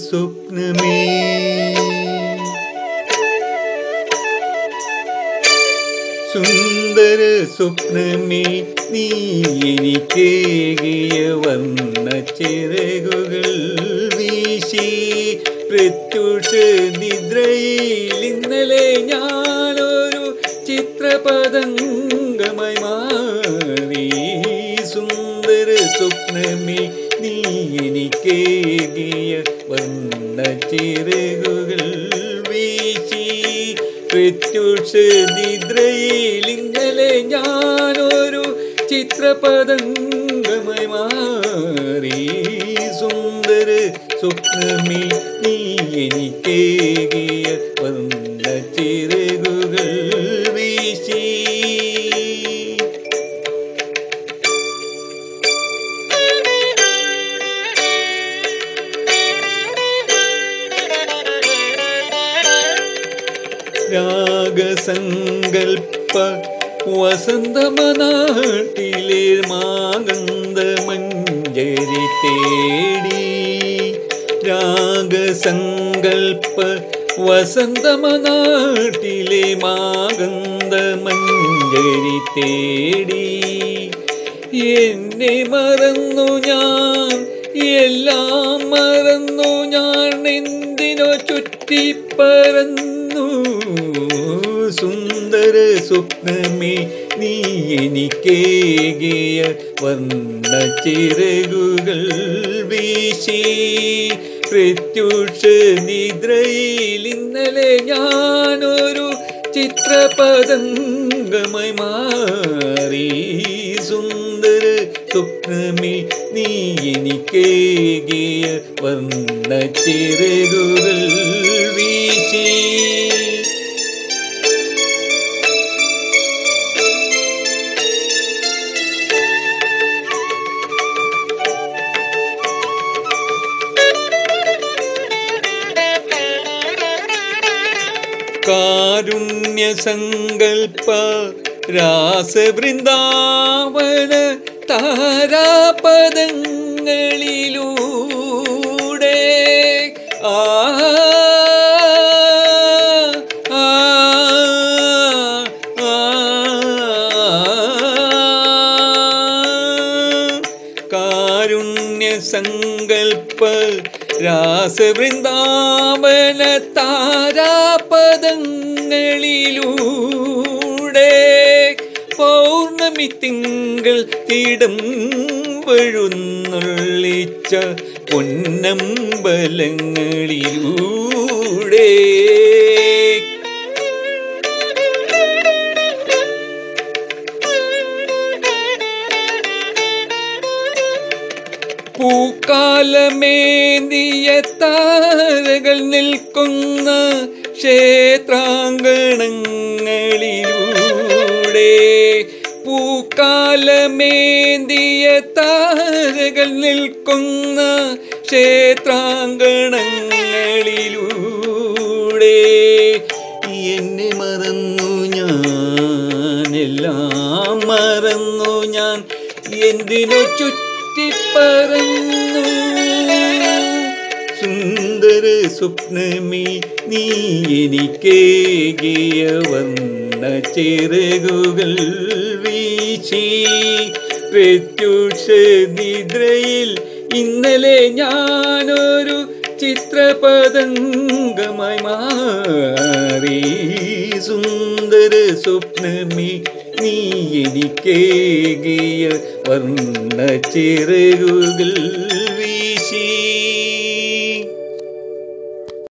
സ്വപ്നമേ സുന്ദര സ്വപ്നമേ നീ എനിക്കേകിയ വർണ്ണ ചിറകുകൾ വീശി പ്രത്യുഷ നിദ്രയിൽ ഇന്നലെ ഞാനൊരു ചിത്രപതംഗമായി മാറി സുന്ദര സ്വപ്നമേ നീ എനിക്കേകിയ വർണ്ണ ചിറകുകൾ വീശി പ്രത്യുഷ നിദ്രയിൽ ഇന്നലെ ഞാനൊരു ചിത്രപതംഗമായി മാറി സുന്ദര സ്വപ്നമേ നീ എനിക്കേകിയ വന്ന ചിറകുകൾ വീശി രാഗസങ്കൽപ്പ വസന്തമനാട്ടിലെ മാഗന്ധ മഞ്ജരി തേടി രാഗസങ്കൽപ്പ വസന്തമനാട്ടിലെ മാഗന്ധ മഞ്ജരി തേടി എന്നെ മറന്നു ഞാൻ എല്ലാം മറന്നു ഞാൻ എന്തിനോ ചുറ്റിപ്പറന്നു സുന്ദര സ്വപ്നമേ നീ എനിക്കേകിയ വർണ്ണ ചിറകുകൾ വീശി പ്രത്യുഷ നിദ്രയിൽ ഇന്നലെ ഞാനൊരു ചിത്രപതംഗമായി മാറി സുന്ദര സ്വപ്നമേ നീ എനിക്കേകിയ വർണ്ണ ചിറകുകൾ വീശി കാരുണ്യസങ്കൽപ്പ രാസവൃന്ദാവന താരാപദങ്ങളിലൂടെ ആ ആ, ആ, കാരുണ്യസങ്കൽപ്പ രാസവൃന്ദാവന താരാപദങ്ങളിലൂടെ പൗർണമി തിങ്കൾ തിടം വഴുന്നള്ളിച്ച പൊന്നമ്പലങ്ങളിലൂടെ പൂക്കാലമേന്തിയ താരകൾ നിൽക്കുന്ന ക്ഷേത്രാങ്കണങ്ങളിലൂടെ പൂക്കാലമേന്തിയ താരകൾ നിൽക്കുന്ന ക്ഷേത്രാങ്കണങ്ങളിലൂടെ എന്നെ മറന്നു ഞാൻ എല്ലാം മറന്നു ഞാൻ എന്തിനു ചുറ്റിപ്പറന്നു സുന്ദര സ്വപ്നമേ നീ എനിക്കേകിയ വന്ന ചിറകുകൾ വീശി പ്രത്യുഷ നിദ്രയിൽ ഇന്നലെ ഞാനൊരു ചിത്രപതംഗമായി മാറി സുന്ദര സ്വപ്നമേ നീ എനിക്കേകിയ വർണ്ണ ചിറകുകൾ